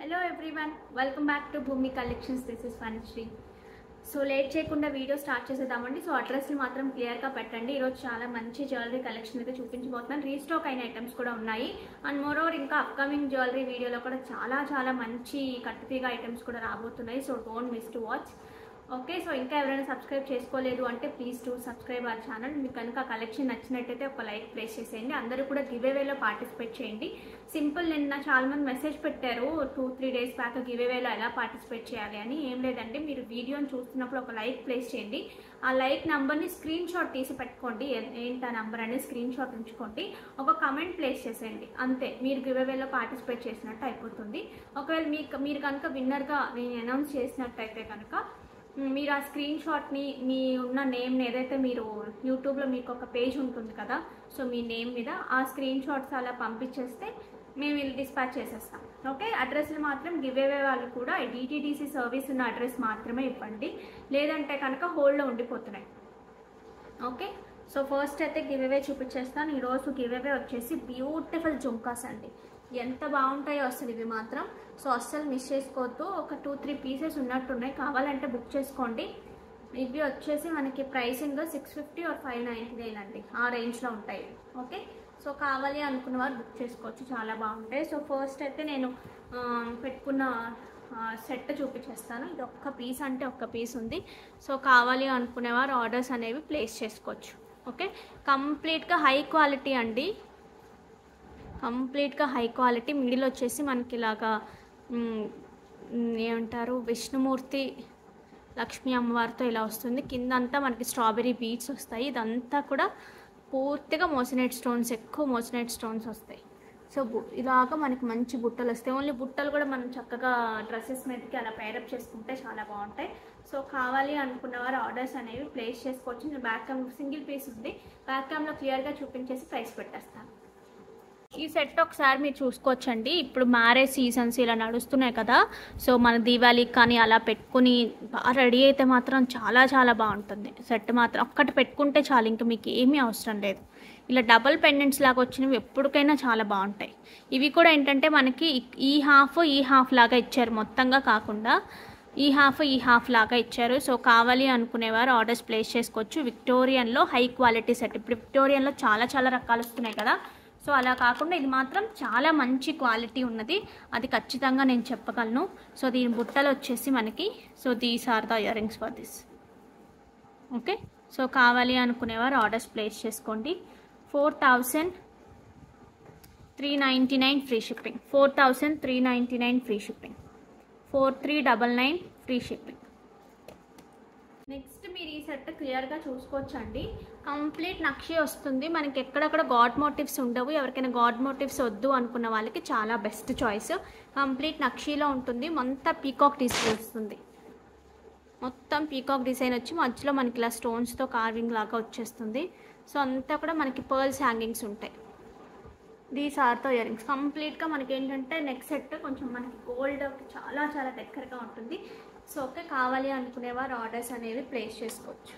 Hello everyone welcome back to Bhoomi collections this is ఫన్శ్రీ so late చేయకుండా video start చేసేద్దామండి so అడ్రస్ని మాత్రం క్లియర్గా పెట్టండి ఈరోజు చాలా మంచి జ్యువెలరీ కలెక్షన్ అయితే చూపించబోతున్నాను రీస్టాక్ అయిన ఐటమ్స్ కూడా ఉన్నాయి అండ్ మోరోవర్ ఇంకా అప్కమింగ్ జ్యువెలరీ వీడియోలో కూడా చాలా చాలా మంచి కట్టుతీగ ఐటమ్స్ కూడా రాబోతున్నాయి so don't miss to watch okay so ఇంకా ఎవరైనా సబ్స్క్రైబ్ చేసుకోలేదు అంటే please to subscribe our channel మీకు కనుక కలెక్షన్ నచ్చినట్టయితే ఒక లైక్ ప్లేస్ చేసేయండి అందరూ కూడా గివ్ అవేలో పార్టిసిపేట్ చేయండి సింపుల్ నిన్న చాలా మంది మెసేజ్ పెట్టారు two three days back give అవేలో ఎలా పార్టిసిపేట్ చేయాలి అని ఏం లేదండి మీరు వీడియోని చూస్తున్నప్పుడు ఒక లైక్ ప్లేస్ చేయండి ఆ లైక్ నెంబర్ని స్క్రీన్ షాట్ తీసి పెట్టుకోండి ఏ- ఏంటి ఆ నెంబర్ అనేది స్క్రీన్ షాట్ ఉంచుకోండి ఒక కమెంట్ ప్లేస్ చేసేయండి అంతే మీరు గివ్ అవేలో పార్టిసిపేట్ చేసినట్టు అయిపోతుంది ఒకవేళ మీకు మీరు కనుక విన్నర్గా నేను అనౌన్స్ చేసినట్టయితే కనుక మ్, మీరు ఆ స్క్రీన్ షాట్ని మీ ఉన్న నేమ్ని ఏదైతే మీరు యూట్యూబ్లో మీకు ఒక పేజ్ ఉంటుంది కదా సో మీ నేమ్ మీద ఆ స్క్రీన్ షాట్స్ అలా పంపించేస్తే మేము వీళ్ళు డిస్పాచ్ చేసేస్తాం ఓకే అడ్రస్లు మాత్రం గివ్ అవే వాళ్ళు కూడా డిటీడీసీ సర్వీస్ ఉన్న అడ్రస్ మాత్రమే ఇవ్వండి లేదంటే కనుక హోల్డ్లో ఉండిపోతున్నాయి ఓకే సో ఫస్ట్ అయితే గివ్ అవే చూపించేస్తాను ఈరోజు గివ్ అవే వచ్చేసి బ్యూటిఫుల్ జుంకాస్ అండి ఎంత బాగుంటాయో అసలు ఇవి మాత్రం సో అస్సలు మిస్ చేసుకోవద్దు ఒక టూ త్రీ పీసెస్ ఉన్నట్టున్నాయి కావాలంటే బుక్ చేసుకోండి ఇవి వచ్చేసి మనకి pricing six fifty or five ninety nine అండి ఆ రేంజ్లో ఉంటాయి ఓకే సో కావాలి అనుకున్న వారు బుక్ చేసుకోవచ్చు చాలా బాగుంటాయి సో ఫస్ట్ అయితే నేను ఆ, పెట్టుకున్న సెట్ చూపించేస్తాను ఇది ఒక్క పీస్ అంటే ఒక్క పీస్ ఉంది సో కావాలి అనుకునేవారు ఆర్డర్స్ అనేవి ప్లేస్ చేసుకోవచ్చు ఓకే కంప్లీట్గా హై క్వాలిటీ అండి కంప్లీట్గా హై క్వాలిటీ మిడిల్ వచ్చేసి మనకి ఇలాగా మ్, మ్, ఏమంటారు విష్ణుమూర్తి లక్ష్మీ అమ్మవారితో ఇలా వస్తుంది కింద అంతా మనకి స్ట్రాబెరీ బీట్స్ వస్తాయి ఇదంతా కూడా పూర్తిగా మోసినైట్ స్టోన్స్ ఎక్కువ మోసినైట్ స్టోన్స్ వస్తాయి సో బు ఇలాగా మనకి మంచి బుట్టలు వస్తాయి ఓన్లీ బుట్టలు కూడా మనం చక్కగా డ్రెస్సెస్ మీదకి అలా పేరప్ చేసుకుంటే చాలా బాగుంటాయి సో కావాలి అనుకున్న వారు ఆర్డర్స్ అనేవి ప్లేస్ చేసుకోవచ్చు నేను బ్యాక్ క్యామ్ సింగిల్ పీస్ ఉంది బ్యాక్ క్యామ్లో క్లియర్గా చూపించేసి ప్రైస్ పెట్టేస్తాను ఈ సెట్ ఒకసారి మీరు చూసుకోవచ్చండి ఇప్పుడు మ్యారేజ్ సీజన్స్ ఇలా నడుస్తున్నాయి కదా సో మన దీవాళికి కానీ అలా పెట్టుకుని బాగా రెడీ అయితే మాత్రం చాలా చాలా బాగుంటుంది సెట్ మాత్రం ఒక్కటి పెట్టుకుంటే చాలు ఇంకా మీకు ఏమీ అవసరం లేదు ఇలా డబల్ పెండెంట్స్ లాగా వచ్చినవి ఎప్పటికైనా చాలా బాగుంటాయి ఇవి కూడా ఏంటంటే మనకి ఈ హాఫ్ ఈ హాఫ్ లాగా ఇచ్చారు మొత్తంగా కాకుండా ఈ హాఫ్ ఈ హాఫ్ లాగా ఇచ్చారు సో కావాలి అనుకునేవారు ఆర్డర్స్ ప్లేస్ చేసుకోవచ్చు విక్టోరియన్లో హై క్వాలిటీ సెట్ ఇప్పుడు విక్టోరియన్లో చాలా చాలా రకాలు వస్తున్నాయి కదా సో అలా కాకుండా ఇది మాత్రం చాలా మంచి క్వాలిటీ ఉన్నది అది ఖచ్చితంగా నేను చెప్పగలను సో దీని బుట్టలు వచ్చేసి మనకి so these are the earrings for this okay so కావాలి అనుకునేవారు ఆర్డర్స్ ప్లేస్ చేసుకోండి four thousand three ninety nine free shipping four thousand three ninety nine free shipping four three double nine free shipping next మీరు ఈ set క్లియర్గా చూసుకోవచ్చండి complete నక్షి వస్తుంది మనకి ఎక్కడెక్కడ గాడ్ మోటివ్స్ ఉండవు ఎవరికైనా గాడ్ మోటివ్స్ వద్దు అనుకున్న వాళ్ళకి చాలా బెస్ట్ చాయిస్ కంప్లీట్ నక్షీలో ఉంటుంది మొత్తం పీకాక్ డిజైన్ వస్తుంది మొత్తం పీకాక్ డిజైన్ వచ్చి మధ్యలో మనకి ఇలా స్టోన్స్తో కార్వింగ్ లాగా వచ్చేస్తుంది సో అంతా కూడా మనకి పర్ల్స్ హ్యాంగింగ్స్ ఉంటాయి దీస్ ఆర్తో ఇయర్ రింగ్స్ కంప్లీట్గా మనకి ఏంటంటే నెక్ సెట్ కొంచెం మనకి గోల్డ్ చాలా చాలా దగ్గరగా ఉంటుంది సో ఓకే కావాలి అనుకునేవారు ఆర్డర్స్ అనేవి ప్లేస్ చేసుకోవచ్చు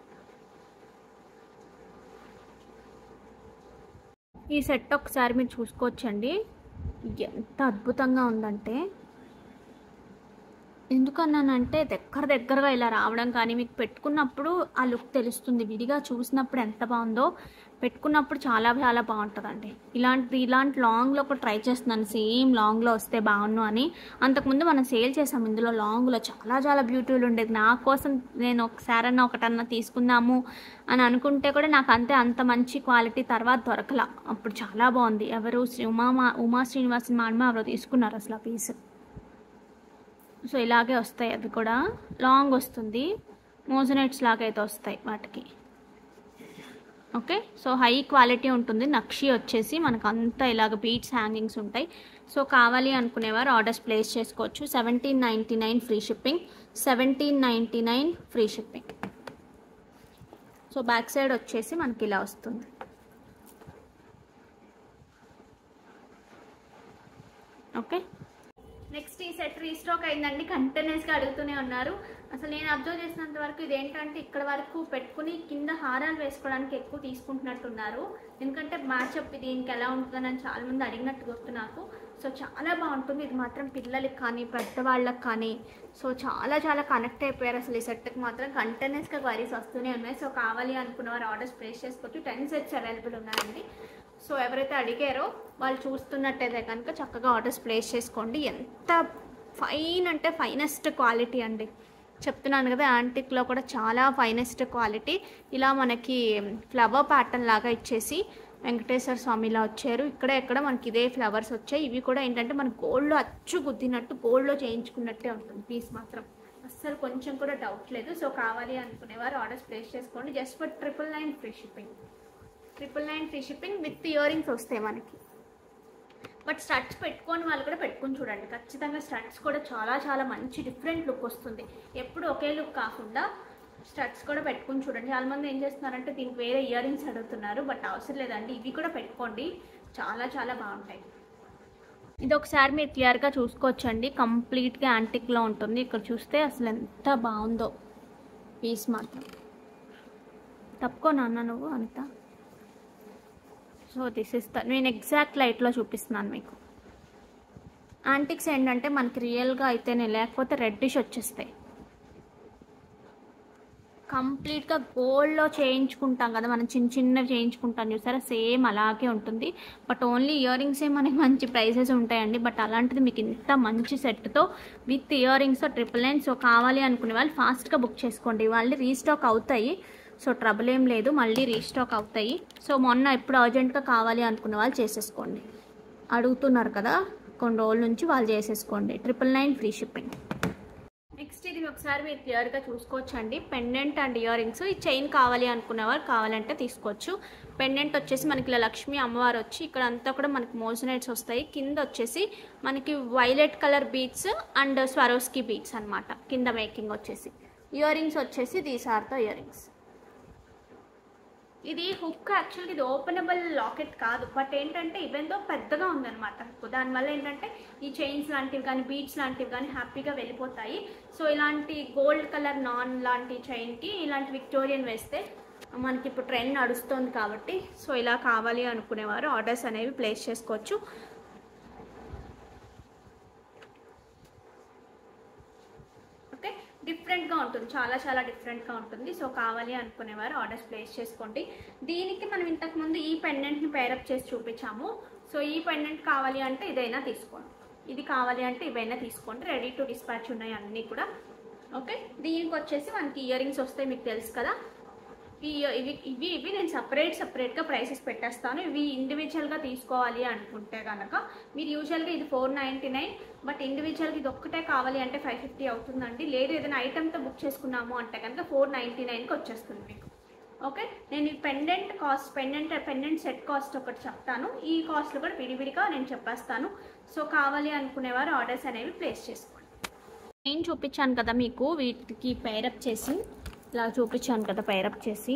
ఈ సెట్ ఒకసారి మీరు చూసుకోవచ్చండి ఎంత అద్భుతంగా ఉందంటే ఎందుకన్నానంటే దగ్గర దగ్గరగా ఇలా రావడం కానీ మీకు పెట్టుకున్నప్పుడు ఆ లుక్ తెలుస్తుంది విడిగా చూసినప్పుడు ఎంత బాగుందో పెట్టుకున్నప్పుడు చాలా చాలా బాగుంటుందండి ఇలాంటి ఇలాంటి లాంగ్లో ఒక ట్రై చేస్తున్నాను సేమ్ లాంగ్లో వస్తే బాగున్ను అని అంతకుముందు మనం సేల్ చేసాం ఇందులో లాంగ్లో చాలా చాలా బ్యూటిఫుల్ ఉండేది నా కోసం నేను ఒకసారన్నా ఒకటన్నా తీసుకుందాము అని అనుకుంటే కూడా నాకు అంతే అంత మంచి క్వాలిటీ తర్వాత దొరకలా అప్పుడు చాలా బాగుంది ఎవరు శ్రీ ఉమా మా- ఉమా శ్రీనివాసన్ మాడమ ఎవరో తీసుకున్నారు అసలు ఆ పీస్ సో ఇలాగే వస్తాయి అవి కూడా లాంగ్ వస్తుంది మోజనైట్స్ లాగా అయితే వస్తాయి వాటికి ఓకే సో హై క్వాలిటీ ఉంటుంది నక్షి వచ్చేసి మనకు అంతా ఇలాగ బీట్స్ హ్యాంగింగ్స్ ఉంటాయి సో కావాలి అనుకునేవారు ఆర్డర్స్ ప్లేస్ చేసుకోవచ్చు seventeen ninety nine free shipping seventeen ninety nine free shipping so back side వచ్చేసి మనకి ఇలా వస్తుంది ఓకే నెక్స్ట్ ఈ సెట్ రీస్టాక్ అయిందండి కంటిన్యూస్గా అడుగుతూనే ఉన్నారు అసలు నేను అబ్జర్వ్ చేసినంత వరకు ఇదేంటంటే ఇక్కడ వరకు పెట్టుకుని కింద హారాలు వేసుకోవడానికి ఎక్కువ తీసుకుంటున్నట్టున్నారు ఎందుకంటే మ్యాచప్ దీనికి ఎలా ఉంటుందని చాలా మంది అడిగినట్టు గుర్తు నాకు సో చాలా బాగుంటుంది ఇది మాత్రం పిల్లలకి కానీ పెద్దవాళ్ళకి కానీ సో చాలా చాలా కనెక్ట్ అయిపోయారు అసలు ఈ సెట్కి మాత్రం కంటిన్యూస్గా క్వైరీస్ వస్తూనే ఉన్నాయి సో కావాలి అనుకున్న వారు ఆర్డర్స్ ప్లేస్ చేసుకోవచ్చు టెన్ సెట్స్ అవైలబుల్ ఉన్నాయండి సో ఎవరైతే అడిగారో వాళ్ళు చూస్తున్నట్టయితే కనుక చక్కగా ఆర్డర్స్ ప్లేస్ చేసుకోండి ఎంత ఫైన్ అంటే ఫైనెస్ట్ క్వాలిటీ అండి చెప్తున్నాను కదా యాంటిక్లో కూడా చాలా ఫైనెస్ట్ క్వాలిటీ ఇలా మనకి ఫ్లవర్ ప్యాటర్న్ లాగా ఇచ్చేసి వెంకటేశ్వర స్వామిలా వచ్చారు ఇక్కడ ఎక్కడ మనకి ఇదే ఫ్లవర్స్ వచ్చాయి ఇవి కూడా ఏంటంటే మన గోల్డ్లో అచ్చు గుద్దినట్టు గోల్డ్లో చేయించుకున్నట్టే ఉంటుంది పీస్ మాత్రం అస్సలు కొంచెం కూడా డౌట్ లేదు సో కావాలి అనుకునేవారు ఆర్డర్స్ ప్లేస్ చేసుకోండి just for triple nine free shipping triple nine free shipping with earrings వస్తాయి మనకి బట్ స్టడ్స్ పెట్టుకొని వాళ్ళు కూడా పెట్టుకొని చూడండి ఖచ్చితంగా స్టడ్స్ కూడా చాలా చాలా మంచి డిఫరెంట్ లుక్ వస్తుంది ఎప్పుడు ఒకే లుక్ కాకుండా స్టడ్స్ కూడా పెట్టుకొని చూడండి చాలా మంది ఏం చేస్తున్నారంటే దీనికి వేరే ఇయర్ రింగ్స్ అడుగుతున్నారు బట్ అవసరం లేదండి ఇవి కూడా పెట్టుకోండి చాలా చాలా బాగుంటాయి ఇది ఒకసారి మీరు క్లియర్గా చూసుకోవచ్చండి కంప్లీట్గా యాంటిక్లో ఉంటుంది ఇక్కడ చూస్తే అసలు ఎంత బాగుందో పీస్ మాత్రం తప్పుకో నాన్న నువ్వు Anitha so this is the నేను ఎగ్జాక్ట్ లైట్లో చూపిస్తున్నాను మీకు యాంటిక్స్ ఏంటంటే మనకి రియల్గా అయితేనే లేకపోతే రెడ్డిష్ వచ్చేస్తాయి కంప్లీట్గా గోల్డ్లో చేయించుకుంటాం కదా మనం చిన్న చిన్నవి చేయించుకుంటాం చూసారా సేమ్ అలాగే ఉంటుంది బట్ ఓన్లీ ఇయర్ రింగ్సే మనకి మంచి ప్రైసెస్ ఉంటాయండి బట్ అలాంటిది మీకు ఇంత మంచి సెట్తో with earrings triple nine so కావాలి అనుకునే వాళ్ళు ఫాస్ట్గా బుక్ చేసుకోండి వాళ్ళు రీస్టాక్ అవుతాయి సో ట్రబుల్ ఏం లేదు మళ్ళీ రీస్టాక్ అవుతాయి సో మొన్న ఎప్పుడు అర్జెంట్గా కావాలి అనుకునే వాళ్ళు చేసేసుకోండి అడుగుతున్నారు కదా కొన్ని రోజుల నుంచి వాళ్ళు చేసేసుకోండి triple nine free shipping next ఇది ఒకసారి మీరు క్లియర్గా చూసుకోవచ్చండి పెండెంట్ అండ్ ఇయర్ రింగ్స్ ఈ చైన్ కావాలి అనుకునేవారు కావాలంటే తీసుకోవచ్చు పెండెంట్ వచ్చేసి మనకి ఇలా లక్ష్మీ అమ్మవారు వచ్చి ఇక్కడ అంతా కూడా మనకి మోజనైట్స్ వస్తాయి కింద వచ్చేసి మనకి violet colour beads and Swarovski beads అన్నమాట కింద మేకింగ్ వచ్చేసి ఇయర్ రింగ్స్ వచ్చేసి these are the earrings ఇది హుక్ యాక్చువల్గా ఇది ఓపెనబుల్ లాకెట్ కాదు బట్ ఏంటంటే ఇవెందో పెద్దగా ఉందన్నమాట హుక్ దానివల్ల ఏంటంటే ఈ చైన్స్ లాంటివి కానీ బీట్స్ లాంటివి కానీ హ్యాపీగా వెళ్ళిపోతాయి సో ఇలాంటి గోల్డ్ కలర్ నాన్ లాంటి చైన్కి ఇలాంటి విక్టోరియన్ వేస్తే మనకి ఇప్పుడు ట్రెండ్ నడుస్తుంది కాబట్టి సో ఇలా కావాలి అనుకునేవారు ఆర్డర్స్ అనేవి ప్లేస్ చేసుకోవచ్చు ఓకే డిఫరెంట్గా ఉంటుంది చాలా చాలా డిఫరెంట్గా ఉంటుంది సో కావాలి అనుకునేవారు ఆర్డర్స్ ప్లేస్ చేసుకోండి దీనికి మనం ఇంతకుముందు ఈ పెండెంట్ని పేరప్ చేసి చూపించాము సో ఈ పెండెంట్ కావాలి అంటే ఇదైనా తీసుకోండి ఇది కావాలి అంటే ఇవైనా తీసుకోండి రెడీ టు డిస్పాచ్ ఉన్నాయి అన్నీ కూడా ఓకే దీనికి వచ్చేసి మనకి ఇయర్ రింగ్స్ వస్తాయి మీకు తెలుసు కదా ఈ ఇవి ఇవి ఇవి నేను సపరేట్ సపరేట్గా ప్రైసెస్ పెట్టేస్తాను ఇవి ఇండివిజువల్గా తీసుకోవాలి అనుకుంటే కనుక మీరు యూజువల్గా ఇది ఫోర్ నైంటీ నైన్ బట్ ఇండివిజువల్గా ఇది ఒక్కటే కావాలి అంటే ఫైవ్ ఫిఫ్టీ అవుతుందండి లేదు ఏదైనా ఐటెంతో బుక్ చేసుకున్నాము అంటే కనుక ఫోర్ నైంటీ నైన్కి వచ్చేస్తుంది మీకు ఓకే నేను ఈ pendant cost pendant pendant set cost ఒకటి చెప్తాను ఈ కాస్ట్లు కూడా విడివిడిగా నేను చెప్పేస్తాను సో కావాలి అనుకునేవారు ఆర్డర్స్ అనేవి ప్లేస్ చేసుకోండి నేను చూపించాను కదా మీకు వీటికి పేరప్ చేసి ఇలా చూపించాను కదా పేరప్ చేసి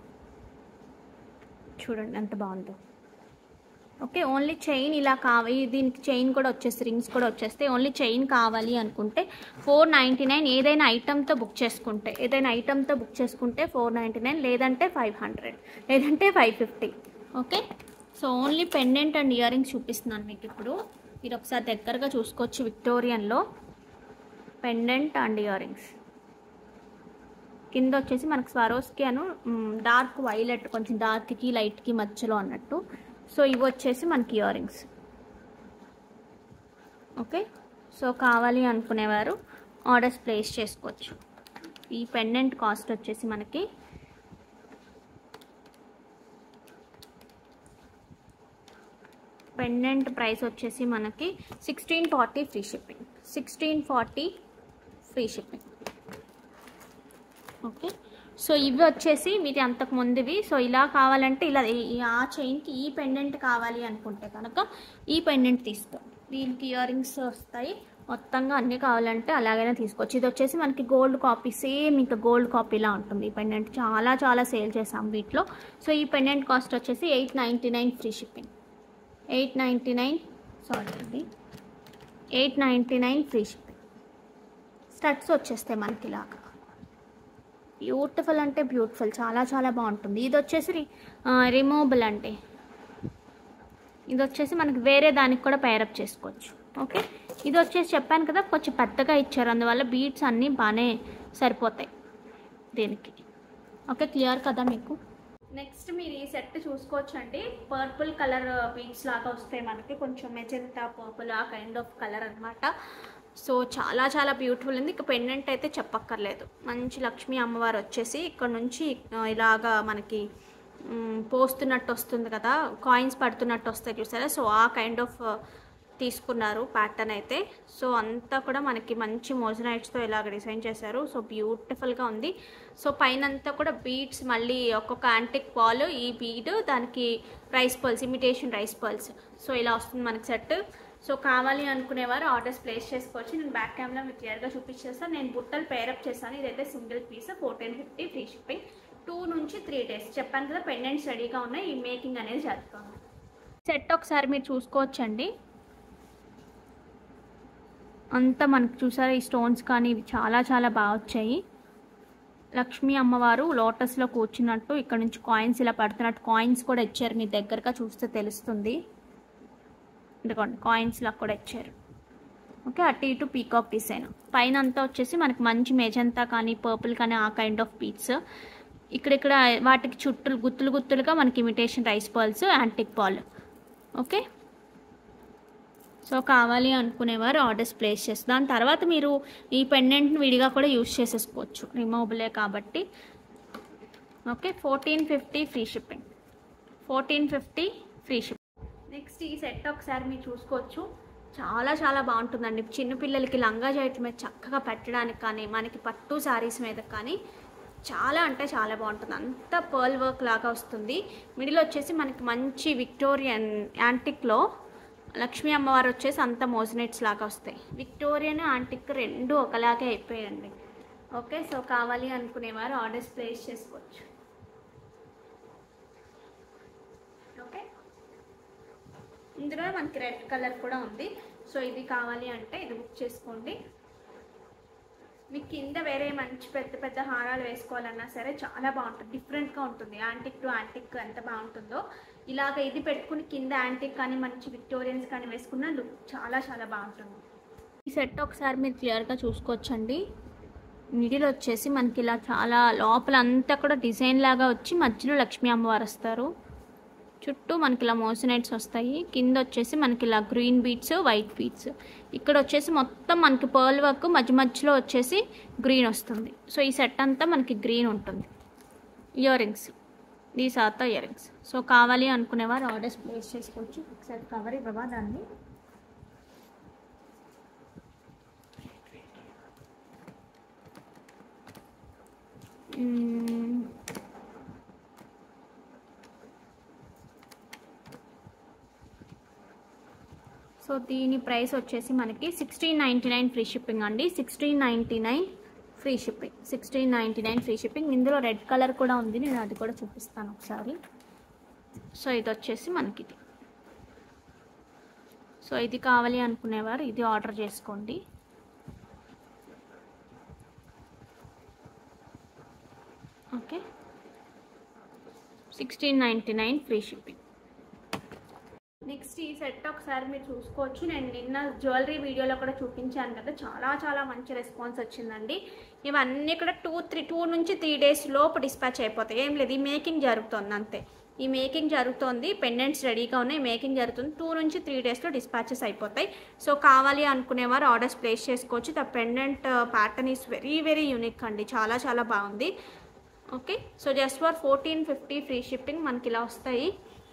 చూడండి ఎంత బాగుందో ఓకే ఓన్లీ చైన్ ఇలా కావాలి దీనికి చైన్ కూడా వచ్చేసి రింగ్స్ కూడా వచ్చేస్తే ఓన్లీ చైన్ కావాలి అనుకుంటే ఫోర్ నైంటీ నైన్ ఏదైనా ఐటమ్తో బుక్ చేసుకుంటే ఏదైనా ఐటమ్తో బుక్ చేసుకుంటే ఫోర్ నైంటీ నైన్ లేదంటే ఫైవ్ హండ్రెడ్ లేదంటే five fifty okay so only pendant and earrings చూపిస్తున్నాను మీకు ఇప్పుడు మీరు ఒకసారి దగ్గరగా చూసుకోవచ్చు విక్టోరియన్లో పెండెంట్ అండ్ ఇయర్ రింగ్స్ కింద వచ్చేసి మనకు స్వరోస్కి అను డార్క్ వైలెట్ కొంచెం డార్క్కి లైట్కి మధ్యలో అన్నట్టు సో ఇవి వచ్చేసి మనకి ఇయర్ రింగ్స్ ఓకే సో కావాలి అనుకునేవారు ఆర్డర్స్ ప్లేస్ చేసుకోవచ్చు ఈ పెండెంట్ కాస్ట్ వచ్చేసి మనకి పెండెంట్ ప్రైస్ వచ్చేసి మనకి sixteen forty free shipping sixteen forty free shipping okay so ఇవి వచ్చేసి మీరు అంతకు ముందువి సో ఇలా కావాలంటే ఇలా ఈ- ఆ చైన్కి ఈ పెండెంట్ కావాలి అనుకుంటే కనుక ఈ పెండెంట్ తీసుకో దీనికి ఇయర్ రింగ్స్ వస్తాయి మొత్తంగా అన్నీ కావాలంటే అలాగైనా తీసుకోవచ్చు ఇది వచ్చేసి మనకి గోల్డ్ కాపీ సేమ్ ఇంకా గోల్డ్ కాపీలా ఉంటుంది ఈ పెండెంట్ చాలా చాలా సేల్ చేసాం వీటిలో సో ఈ పెండెంట్ కాస్ట్ వచ్చేసి eight ninety nine free shipping eight ninety nine sorry అండి eight ninety nine free shipping studs వచ్చేస్తాయి మనకి ఇలాగా బ్యూటిఫుల్ అంటే బ్యూటిఫుల్ చాలా చాలా బాగుంటుంది ఇది వచ్చేసి రిమూవబుల్ అంటే ఇది వచ్చేసి మనకి వేరే దానికి కూడా పేరప్ చేసుకోవచ్చు ఓకే ఇది వచ్చేసి చెప్పాను కదా కొంచెం పెద్దగా ఇచ్చారు అందువల్ల బీడ్స్ అన్నీ బాగానే సరిపోతాయి దీనికి ఓకే క్లియర్ కదా మీకు నెక్స్ట్ మీరు ఈ సెట్ చూసుకోవచ్చు అండి పర్పుల్ కలర్ బీడ్స్ లాగా వస్తాయి మనకి కొంచెం మెజెంటా పర్పుల్ ఆ కైండ్ ఆఫ్ కలర్ అనమాట సో చాలా చాలా బ్యూటిఫుల్ ఉంది ఇక పెండెంట్ అయితే చెప్పక్కర్లేదు మంచి లక్ష్మీ అమ్మవారు వచ్చేసి ఇక్కడ నుంచి ఆ, ఇలాగా మనకి మ్, పోస్తున్నట్టు వస్తుంది కదా కాయిన్స్ పడుతున్నట్టు వస్తాయి చూసారా సో ఆ కైండ్ ఆఫ్ తీసుకున్నారు ప్యాటర్న్ అయితే సో అంతా కూడా మనకి మంచి మోజనైట్స్తో ఇలాగ డిజైన్ చేశారు సో బ్యూటిఫుల్గా ఉంది సో పైన అంతా కూడా బీడ్స్ మళ్ళీ ఒక్కొక్క యాంటిక్ బాల్ ఈ బీడ్ దానికి rice pearls imitation rice pearls so ఇలా వస్తుంది మనకి సెట్ సో కావాలి అనుకునేవారు ఆర్డర్స్ ప్లేస్ చేసుకోవచ్చు నేను బ్యాక్ కెమెరా మీకు క్లియర్గా చూపించేస్తాను నేను బుట్టలు పేరప్ చేశాను ఇదైతే single piece fourteen fifty free shipping two నుంచి త్రీ డేస్ చెప్పాను కదా పెండెంట్స్ రెడీగా ఉన్నాయి ఈ మేకింగ్ అనేది జరుగుతుంది సెట్ ఒకసారి మీరు చూసుకోవచ్చండి అంతా మనకు చూసారా ఈ స్టోన్స్ కానీ ఇవి చాలా చాలా బాగా వచ్చాయి లక్ష్మీ అమ్మవారు లోటస్లో కూర్చున్నట్టు ఇక్కడ నుంచి కాయిన్స్ ఇలా పడుతున్నట్టు కాయిన్స్ కూడా ఇచ్చారు మీ దగ్గరగా చూస్తే తెలుస్తుంది ఇదిగోండి కాయిన్స్ లా కూడా ఇచ్చారు ఓకే అటు ఇటు పీకాక్ డిజైన్ పైన అంతా వచ్చేసి మనకి మంచి మెజంతా కానీ పర్పుల్ కానీ ఆ కైండ్ ఆఫ్ పీట్స్ ఇక్కడిక్కడ వాటికి చుట్టూ గుత్తులు గుత్తులుగా మనకి imitation rice balls antique ball okay so కావాలి అనుకునేవారు ఆర్డర్స్ ప్లేస్ చేస్తారు దాని తర్వాత మీరు ఈ పెండెంట్ని విడిగా కూడా యూస్ చేసేసుకోవచ్చు రిమూవబులే కాబట్టి okay fourteen fifty free shipping fourteen fifty free shipping next ఈ సెట్ ఒకసారి మీరు చూసుకోవచ్చు చాలా చాలా బాగుంటుందండి చిన్నపిల్లలకి లంగా జాకెట్ల మీద చక్కగా పెట్టడానికి కానీ మనకి పట్టు శారీస్ మీద కానీ చాలా అంటే చాలా బాగుంటుంది అంత పర్ల్ వర్క్ లాగా వస్తుంది మిడిల్ వచ్చేసి మనకి మంచి విక్టోరియన్ యాంటిక్లో లక్ష్మీ అమ్మవారు వచ్చేసి అంత మోజనెట్స్ లాగా వస్తాయి విక్టోరియన్ యాంటిక్ రెండు ఒకలాగే అయిపోయాయండి ఓకే సో కావాలి అనుకునేవారు ఆర్డర్స్ ప్లేస్ చేసుకోవచ్చు ఓకే ఇందులో మనకి రెడ్ కలర్ కూడా ఉంది సో ఇది కావాలి అంటే ఇది బుక్ చేసుకోండి మీకు కింద వేరే మంచి పెద్ద పెద్ద హారాలు వేసుకోవాలన్నా సరే చాలా బాగుంటుంది డిఫరెంట్గా ఉంటుంది యాంటిక్ టు యాంటిక్ ఎంత బాగుంటుందో ఇలాగ ఇది పెట్టుకుని కింద యాంటిక్ కానీ మంచి విక్టోరియన్స్ కానీ వేసుకున్న లుక్ చాలా చాలా బాగుంటుంది ఈ సెట్ ఒకసారి మీరు క్లియర్గా చూసుకోవచ్చండి మిడిల్ వచ్చేసి మనకి ఇలా చాలా లోపల అంతా కూడా డిజైన్ లాగా వచ్చి మధ్యలో లక్ష్మీ అమ్మవారు వస్తారు చుట్టూ మనకి ఇలా మోసనైట్స్ వస్తాయి కింద వచ్చేసి మనకి ఇలా గ్రీన్ బీట్స్ వైట్ బీట్స్ ఇక్కడ వచ్చేసి మొత్తం మనకి పర్ల్ వర్క్ మధ్య మధ్యలో వచ్చేసి గ్రీన్ వస్తుంది సో ఈ సెట్ అంతా మనకి గ్రీన్ ఉంటుంది ఇయర్ రింగ్స్ ఈ సాత ఇయర్ రింగ్స్ సో కావాలి అనుకునేవారు ఆర్డర్స్ ప్లేస్ చేసుకోవచ్చు ఒకసారి కవర్ ఇవ్వవా దాన్ని మ్మ్. సో దీని ప్రైస్ వచ్చేసి మనకి sixteen ninety nine free shipping అండి sixteen ninety nine free shipping sixteen ninety nine free shipping ఇందులో రెడ్ కలర్ కూడా ఉంది నేను అది కూడా చూపిస్తాను ఒకసారి సో ఇది వచ్చేసి మనకి ఇది సో ఇది కావాలి అనుకునేవారు ఇది ఆర్డర్ చేసుకోండి okay sixteen ninety nine free shipping next ఈ సెట్ ఒకసారి మీరు చూసుకోవచ్చు నేను నిన్న జ్యువెలరీ వీడియోలో కూడా చూపించాను కదా చాలా చాలా మంచి రెస్పాన్స్ వచ్చిందండి ఇవన్నీ కూడా టూ త్రీ టూ నుంచి త్రీ డేస్ లోపు డిస్పాచ్ అయిపోతాయి ఏం లేదు ఈ మేకింగ్ జరుగుతుంది అంతే ఈ మేకింగ్ జరుగుతోంది పెండెంట్స్ రెడీగా ఉన్నాయి మేకింగ్ జరుగుతుంది టూ నుంచి త్రీ డేస్లో డిస్పాచెస్ అయిపోతాయి సో కావాలి అనుకునేవారు ఆర్డర్స్ ప్లేస్ చేసుకోవచ్చు the pendant pattern is very very unique అండి చాలా చాలా బాగుంది okay so just for fourteen fifty free shipping మనకి ఇలా వస్తాయి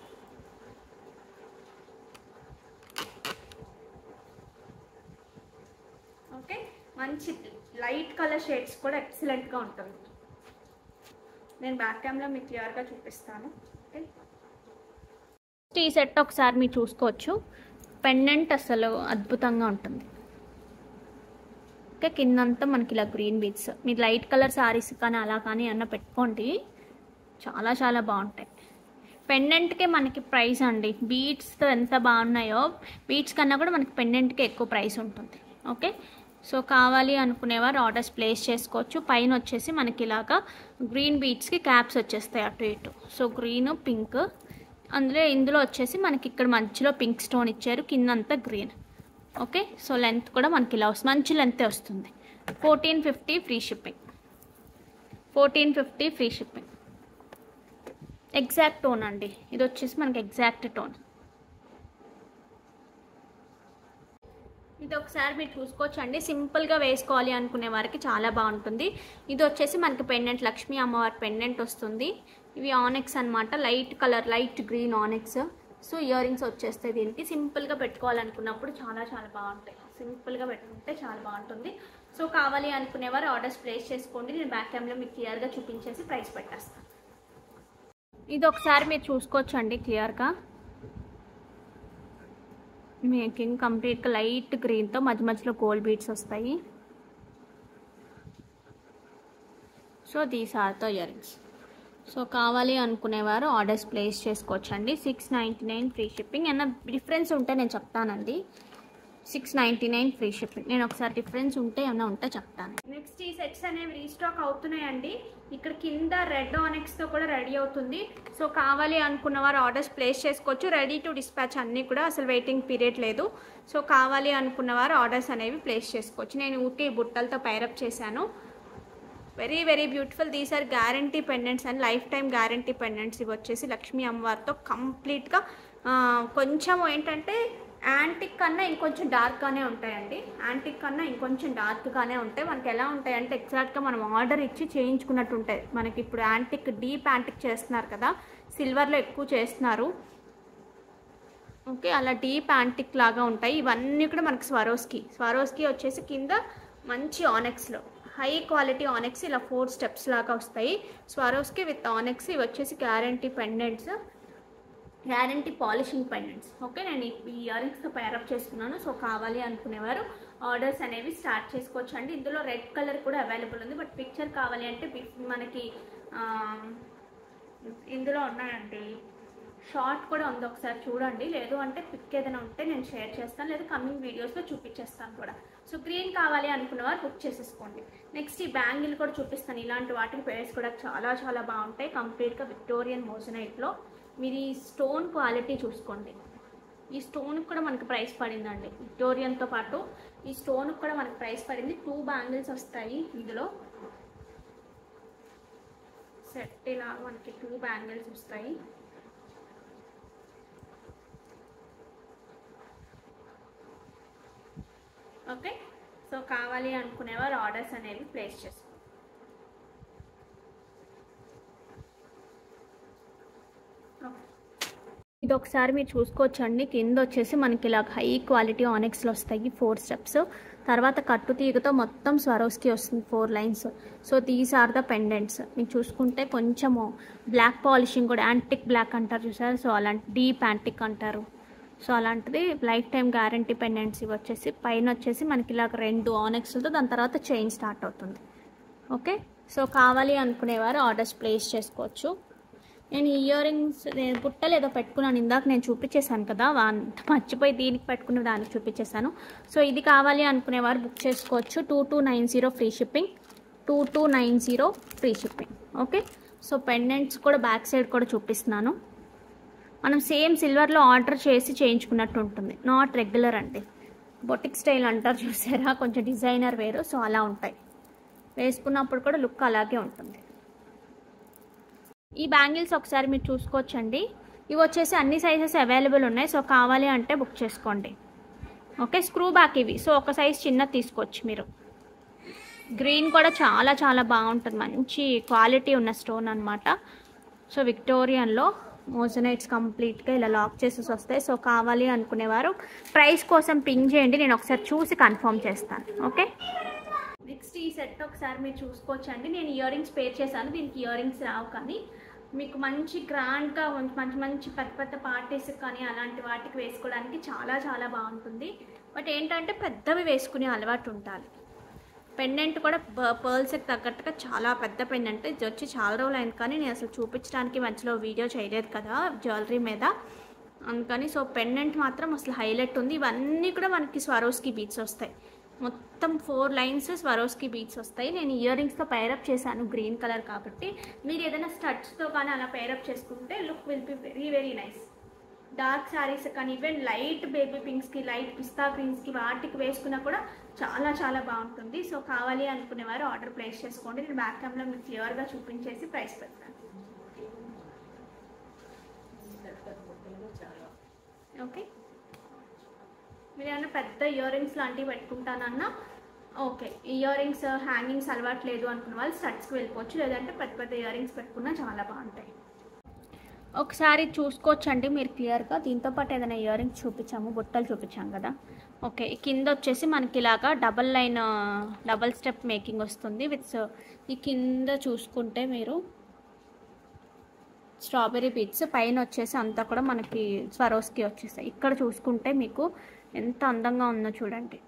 ఓకే మంచి లైట్ కలర్ షేడ్స్ కూడా ఎక్సలెంట్గా ఉంటుంది నేను బ్యాక్ కెమెరా మీకు క్లియర్గా చూపిస్తాను ఓకే ఈ సెట్ ఒకసారి మీరు చూసుకోవచ్చు పెండెంట్ అసలు అద్భుతంగా ఉంటుంది ఓకే కిందంతా మనకి ఇలా గ్రీన్ బీట్స్ మీరు లైట్ కలర్ శారీస్ కానీ అలా కానీ అన్న పెట్టుకోండి చాలా చాలా బాగుంటాయి పెండెంట్కే మనకి ప్రైస్ అండి బీట్స్తో ఎంత బాగున్నాయో బీట్స్ కన్నా కూడా మనకి పెండెంట్కే ఎక్కువ ప్రైస్ ఉంటుంది ఓకే సో కావాలి అనుకునేవారు ఆర్డర్స్ ప్లేస్ చేసుకోవచ్చు పైన వచ్చేసి మనకి ఇలాగా గ్రీన్ బీట్స్కి క్యాప్స్ వచ్చేస్తాయి అటు ఇటు సో గ్రీన్ పింక్ అందులో ఇందులో వచ్చేసి మనకి ఇక్కడ మధ్యలో పింక్ స్టోన్ ఇచ్చారు కింద అంతా గ్రీన్ ఓకే సో లెంత్ కూడా మనకి ఇలా వస్తుంది మంచి లెంతే వస్తుంది fourteen fifty free shipping fourteen fifty free shipping exact tone అండి ఇది వచ్చేసి మనకి ఎగ్జాక్ట్ టోన్ ఇది ఒకసారి మీరు చూసుకోవచ్చు అండి సింపుల్గా వేసుకోవాలి అనుకునే వారికి చాలా బాగుంటుంది ఇది వచ్చేసి మనకి పెండెంట్ లక్ష్మీ అమ్మవారి పెండెంట్ వస్తుంది ఇవి ఆనెక్స్ అనమాట light colour light green onyx so earrings వచ్చేస్తాయి దీనికి సింపుల్గా పెట్టుకోవాలనుకున్నప్పుడు చాలా చాలా బాగుంటాయి సింపుల్గా పెట్టుకుంటే చాలా బాగుంటుంది సో కావాలి అనుకునేవారు ఆర్డర్స్ ప్లేస్ చేసుకోండి నేను బ్యాక్ టైంలో మీకు క్లియర్గా చూపించేసి ప్రైస్ పెట్టేస్తాను ఇది ఒకసారి మీరు చూసుకోవచ్చు అండి క్లియర్గా మేకింగ్ కంప్లీట్గా లైట్ గ్రీన్తో మధ్య మధ్యలో గోల్డ్ బీడ్స్ వస్తాయి so these are the earrings so కావాలి అనుకునేవారు ఆర్డర్స్ ప్లేస్ చేసుకోవచ్చండి six ninety nine free shipping ఏమన్నా డిఫరెన్స్ ఉంటే నేను చెప్తానండి six ninety nine free shipping నేను ఒకసారి డిఫరెన్స్ ఉంటే ఏమైనా ఉంటే చెప్తాను నెక్స్ట్ ఈ సెట్స్ అనేవి రీస్టాక్ అవుతున్నాయండి ఇక్కడ కింద రెడ్ ఆనెక్స్తో కూడా రెడీ అవుతుంది సో కావాలి అనుకున్న వారు ఆర్డర్స్ ప్లేస్ చేసుకోవచ్చు రెడీ టు డిస్పాచ్ అన్నీ కూడా అసలు వెయిటింగ్ పీరియడ్ లేదు సో కావాలి అనుకున్న వారు ఆర్డర్స్ అనేవి ప్లేస్ చేసుకోవచ్చు నేను ఊటీ బుట్టలతో పైరప్ చేశాను very very beautiful these are guarantee pendants and lifetime guarantee pendants ఇవి వచ్చేసి లక్ష్మీ అమ్మవారితో కంప్లీట్గా కొంచెం ఏంటంటే యాంటిక్ కన్నా ఇంకొంచెం డార్క్గానే ఉంటాయండి యాంటిక్ కన్నా ఇంకొంచెం డార్క్గానే ఉంటాయి మనకి ఎలా ఉంటాయంటే ఎగ్జాక్ట్గా మనం ఆర్డర్ ఇచ్చి చేయించుకున్నట్టు ఉంటాయి మనకి ఇప్పుడు యాంటిక్ డీప్ యాంటిక్ చేస్తున్నారు కదా సిల్వర్లో ఎక్కువ చేస్తున్నారు ఓకే అలా డీప్ యాంటిక్ లాగా ఉంటాయి ఇవన్నీ కూడా మనకి స్వరోస్కి స్వరోస్కి వచ్చేసి కింద మంచి ఆనెక్స్లో హై క్వాలిటీ ఆనెక్స్ ఇలా ఫోర్ స్టెప్స్ లాగా వస్తాయి స్వరోస్కి విత్ ఆనెక్స్ ఇవి వచ్చేసి guarantee pendants guarantee polishing pendants okay నేను ఈ ఇయర్ రింగ్స్తో పేరప్ చేసుకున్నాను సో కావాలి అనుకునేవారు ఆర్డర్స్ అనేవి స్టార్ట్ చేసుకోవచ్చు అండి ఇందులో రెడ్ కలర్ కూడా అవైలబుల్ ఉంది బట్ పిక్చర్ కావాలి అంటే పిక్ మనకి ఆ, ఇందులో ఉన్నాయండి షార్ట్ కూడా ఉంది ఒకసారి చూడండి లేదు అంటే పిక్ ఏదైనా ఉంటే నేను షేర్ చేస్తాను లేదా కమింగ్ వీడియోస్లో చూపించేస్తాను కూడా సో గ్రీన్ కావాలి అనుకున్న వారు బుక్ చేసేసుకోండి నెక్స్ట్ ఈ బ్యాంగిల్ కూడా చూపిస్తాను ఇలాంటి వాటికి పేర్స్ కూడా చాలా చాలా బాగుంటాయి కంప్లీట్గా విక్టోరియన్ మోజనైట్లో మీరు ఈ స్టోన్ క్వాలిటీ చూసుకోండి ఈ స్టోన్కి కూడా మనకి ప్రైస్ పడిందండి విక్టోరియన్తో పాటు ఈ స్టోన్కి కూడా మనకి ప్రైస్ పడింది టూ బ్యాంగిల్స్ వస్తాయి ఇందులో సెట్ ఇలా మనకి టూ బ్యాంగిల్స్ వస్తాయి ఓకే సో కావాలి అనుకునేవారు ఆర్డర్స్ అనేవి ప్లేస్ చేసుకోండి ఓకే. ఇది ఒకసారి మీరు చూసుకోవచ్చండి కింద వచ్చేసి మనకి ఇలా హై క్వాలిటీ ఆనెక్స్లు వస్తాయి ఫోర్ స్టెప్స్ తర్వాత కట్టు తీగతో మొత్తం స్వరోస్కి వస్తుంది four lines so these are the pendants మీకు చూసుకుంటే కొంచెము బ్లాక్ పాలిషింగ్ కూడా యాంటిక్ బ్లాక్ అంటారు చూసారు సో అలాంటి డీప్ యాంటిక్ అంటారు సో అలాంటిది లైఫ్ టైం గ్యారంటీ పెండెంట్స్ ఇవి వచ్చేసి పైన వచ్చేసి మనకి ఇలా రెండు ఆనెక్స్లతో దాని తర్వాత చైన్ స్టార్ట్ అవుతుంది ఓకే సో కావాలి అనుకునేవారు ఆర్డర్స్ ప్లేస్ చేసుకోవచ్చు నేను ఇయర్ రింగ్స్ నేను బుట్టలు ఏదో పెట్టుకున్నాను ఇందాక నేను చూపించేశాను కదా వా- మర్చిపోయి దీనికి పెట్టుకున్న దానికి చూపించేశాను సో ఇది కావాలి అనుకునేవారు బుక్ చేసుకోవచ్చు two two nine zero free shipping two two nine zero free shipping okay so pendants కూడా బ్యాక్ సైడ్ కూడా చూపిస్తున్నాను మనం సేమ్ సిల్వర్లో ఆర్డర్ చేసి చేయించుకున్నట్టు ఉంటుంది నాట్ రెగ్యులర్ అండి బొటిక్ స్టైల్ అంటారు చూసారా కొంచెం డిజైనర్ వేరు సో అలా ఉంటాయి వేసుకున్నప్పుడు కూడా లుక్ అలాగే ఉంటుంది ఈ బ్యాంగిల్స్ ఒకసారి మీరు చూసుకోవచ్చండి ఇవి వచ్చేసి అన్ని సైజెస్ అవైలబుల్ ఉన్నాయి సో కావాలి అంటే బుక్ చేసుకోండి ఓకే స్క్రూ బ్యాక్ ఇవి సో ఒక సైజ్ చిన్నది తీసుకోవచ్చు మీరు గ్రీన్ కూడా చాలా చాలా బాగుంటుంది మంచి క్వాలిటీ ఉన్న స్టోన్ అనమాట సో విక్టోరియన్లో మోజనైట్స్ కంప్లీట్గా ఇలా లాక్ చేసేసి వస్తాయి సో కావాలి అనుకునేవారు ప్రైస్ కోసం పింగ్ చేయండి నేను ఒకసారి చూసి కన్ఫర్మ్ చేస్తాను ఓకే నెక్స్ట్ ఈ సెట్ ఒకసారి మీరు చూసుకోవచ్చండి నేను ఇయర్ రింగ్స్ పేర్ చేశాను దీనికి ఇయర్ రింగ్స్ రావు కానీ మీకు మంచి గ్రాండ్గా మంచి మంచి పెద్ద పెద్ద పార్టీస్ కానీ అలాంటి వాటికి వేసుకోవడానికి చాలా చాలా బాగుంటుంది బట్ ఏంటంటే పెద్దవి వేసుకునే అలవాటు ఉండాలి పెండెంట్ కూడా పర్ల్స్కి తగ్గట్టుగా చాలా పెద్ద పెండెంట్ ఇది వచ్చి చాలా రోజులు అయింది కానీ నేను అసలు చూపించడానికి మధ్యలో వీడియో చేయలేదు కదా జ్యువెలరీ మీద అందుకని సో పెండెంట్ మాత్రం అసలు హైలైట్ ఉంది ఇవన్నీ కూడా మనకి స్వరోస్కి బీట్స్ వస్తాయి మొత్తం ఫోర్ లైన్స్ స్వరోస్కి బీట్స్ వస్తాయి నేను ఇయర్ రింగ్స్తో పైరప్ చేశాను గ్రీన్ కలర్ కాబట్టి మీరు ఏదైనా స్టడ్స్తో కానీ అలా పైరప్ చేసుకుంటే look will be very very nice dark sarees కానీ ఈవెన్ లైట్ బేబీ పింక్స్కి లైట్ పిస్తా గ్రీన్స్కి వాటికి వేసుకున్నా కూడా చాలా చాలా బాగుంటుంది సో కావాలి అనుకునేవారు ఆర్డర్ ప్లేస్ చేసుకోండి నేను బ్యాక్ క్యామ్లో మీకు క్లియర్గా చూపించేసి ప్రైస్ పెడతాను ఓకే మీరు ఏమైనా పెద్ద ఇయర్ రింగ్స్ లాంటివి పెట్టుకుంటానన్నా ఓకే ఇయర్ రింగ్స్ హ్యాంగింగ్స్ అలవాటు లేదు అనుకున్న వాళ్ళు స్టడ్స్కి వెళ్ళిపోవచ్చు లేదంటే పెద్ద పెద్ద ఇయర్ రింగ్స్ పెట్టుకున్నా చాలా బాగుంటాయి ఒకసారి చూసుకోవచ్చండి మీరు క్లియర్గా దీంతో పాటు ఏదైనా ఇయర్ రింగ్స్ చూపించాము బుట్టలు చూపించాం కదా ఓకే ఈ కింద వచ్చేసి మనకి ఇలాగా double line double step making వస్తుంది విత్ ఈ కింద చూసుకుంటే మీరు స్ట్రాబెర్రీ బీట్స్ పైన వచ్చేసి అంతా కూడా మనకి స్వరోస్కి వచ్చేస్తాయి ఇక్కడ చూసుకుంటే మీకు ఎంత అందంగా ఉందో చూడండి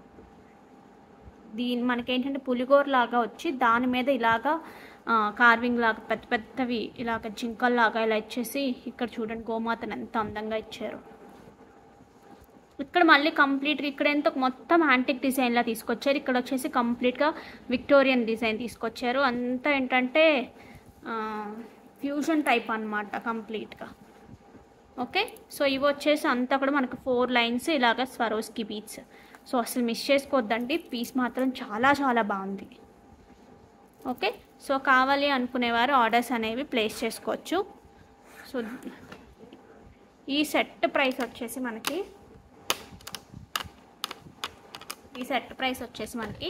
దీని మనకేంటంటే పులిగోర లాగా వచ్చి దాని మీద ఇలాగా కార్వింగ్ లాగా పెద్ద పెద్దవి ఇలాగ జింకల్లాగా ఇలా ఇచ్చేసి ఇక్కడ చూడండి గోమాతను ఎంత అందంగా ఇచ్చారు ఇక్కడ మళ్ళీ కంప్లీట్గా ఇక్కడ ఎంత మొత్తం యాంటిక్ డిజైన్లా తీసుకొచ్చారు ఇక్కడ వచ్చేసి కంప్లీట్గా విక్టోరియన్ డిజైన్ తీసుకొచ్చారు అంతా ఏంటంటే ఫ్యూజన్ టైప్ అనమాట కంప్లీట్గా ఓకే సో ఇవి వచ్చేసి అంతా కూడా మనకు ఫోర్ లైన్స్ ఇలాగ స్వరోస్కి బీట్స్ సో అసలు మిస్ చేసుకోవద్దండి పీస్ మాత్రం చాలా చాలా బాగుంది ఓకే సో కావాలి అనుకునేవారు ఆర్డర్స్ అనేవి ప్లేస్ చేసుకోవచ్చు సో ఈ సెట్ ప్రైస్ వచ్చేసి మనకి ఈ సెట్ ప్రైస్ వచ్చేసి మనకి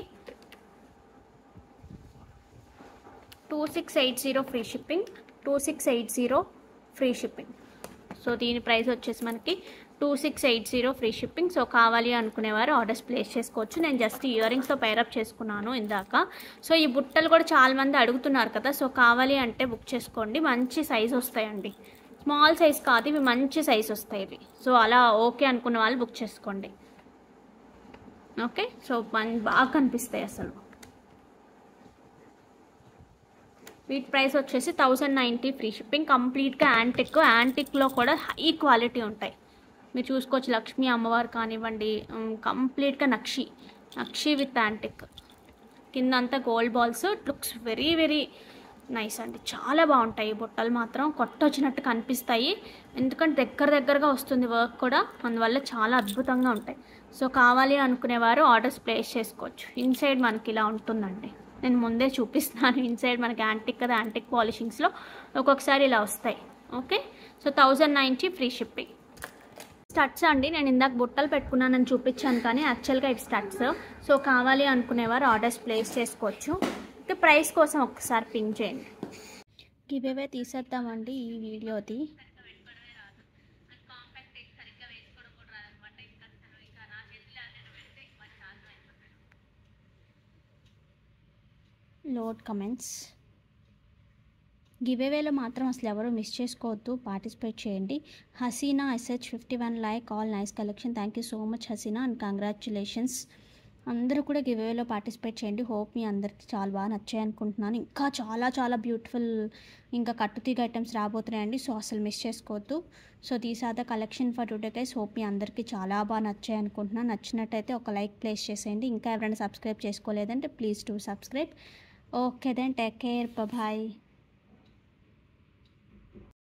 two six eight zero free shipping two six eight zero free shipping so దీని ప్రైస్ వచ్చేసి మనకి two six eight zero free shipping so కావాలి అనుకునేవారు ఆర్డర్స్ ప్లేస్ చేసుకోవచ్చు నేను జస్ట్ ఇయర్ రింగ్స్తో పైరప్ చేసుకున్నాను ఇందాక సో ఈ బుట్టలు కూడా చాలామంది అడుగుతున్నారు కదా సో కావాలి అంటే బుక్ చేసుకోండి మంచి సైజ్ వస్తాయండి స్మాల్ సైజ్ కాదు ఇవి మంచి సైజ్ వస్తాయి ఇవి సో అలా ఓకే అనుకున్న వాళ్ళు బుక్ చేసుకోండి ఓకే సో మన్ బాగా కనిపిస్తాయి అసలు వీటి ప్రైస్ వచ్చేసి థౌజండ్ నైంటీ ఫ్రీ షిప్పింగ్ కంప్లీట్గా యాంటిక్ యాంటిక్లో కూడా హై క్వాలిటీ ఉంటాయి మీరు చూసుకోవచ్చు లక్ష్మీ అమ్మవారు కానివ్వండి కంప్లీట్గా నక్షి నక్షి విత్ యాంటిక్ కిందంతా gold balls looks very very nice అండి చాలా బాగుంటాయి ఈ బుట్టలు మాత్రం కొట్టొచ్చినట్టు కనిపిస్తాయి ఎందుకంటే దగ్గర దగ్గరగా వస్తుంది వర్క్ కూడా అందువల్ల చాలా అద్భుతంగా ఉంటాయి సో కావాలి అనుకునేవారు ఆర్డర్స్ ప్లేస్ చేసుకోవచ్చు ఇన్సైడ్ మనకి ఇలా ఉంటుందండి నేను ముందే చూపిస్తున్నాను ఇన్సైడ్ మనకి యాంటిక్ కదా యాంటిక్ పాలిషింగ్స్లో ఒక్కొక్కసారి ఇలా వస్తాయి okay so thousand ninety free shipping studs అండి నేను ఇందాక బుట్టలు పెట్టుకున్నానని చూపించాను కానీ యాక్చువల్గా ఇవి స్టడ్స్ సో కావాలి అనుకునేవారు ఆర్డర్స్ ప్లేస్ చేసుకోవచ్చు అయితే ప్రైస్ కోసం ఒక్కసారి పింక్ చేయండి గివేవే తీసేద్దామండి ఈ వీడియోది లోడ్ కమెంట్స్ గివేవేలో మాత్రం అసలు ఎవరు మిస్ చేసుకోవద్దు పార్టిసిపేట్ చేయండి Haseena SH fifty one like all nice collection thank you so much Haseena and congratulations అందరూ కూడా గివేవేలో పార్టిసిపేట్ చేయండి హోప్ మీ అందరికీ చాలా బాగా నచ్చాయి అనుకుంటున్నాను ఇంకా చాలా చాలా బ్యూటిఫుల్ ఇంకా కట్టుతీగ ఐటమ్స్ రాబోతున్నాయండి సో అసలు మిస్ చేసుకోవద్దు so these are the collection for today guys hope మీ అందరికీ చాలా బాగా నచ్చాయి అనుకుంటున్నాను నచ్చినట్టయితే ఒక లైక్ ప్లేస్ చేసేయండి ఇంకా ఎవరైనా సబ్స్క్రైబ్ చేసుకోలేదంటే please to subscribe okay then take care bye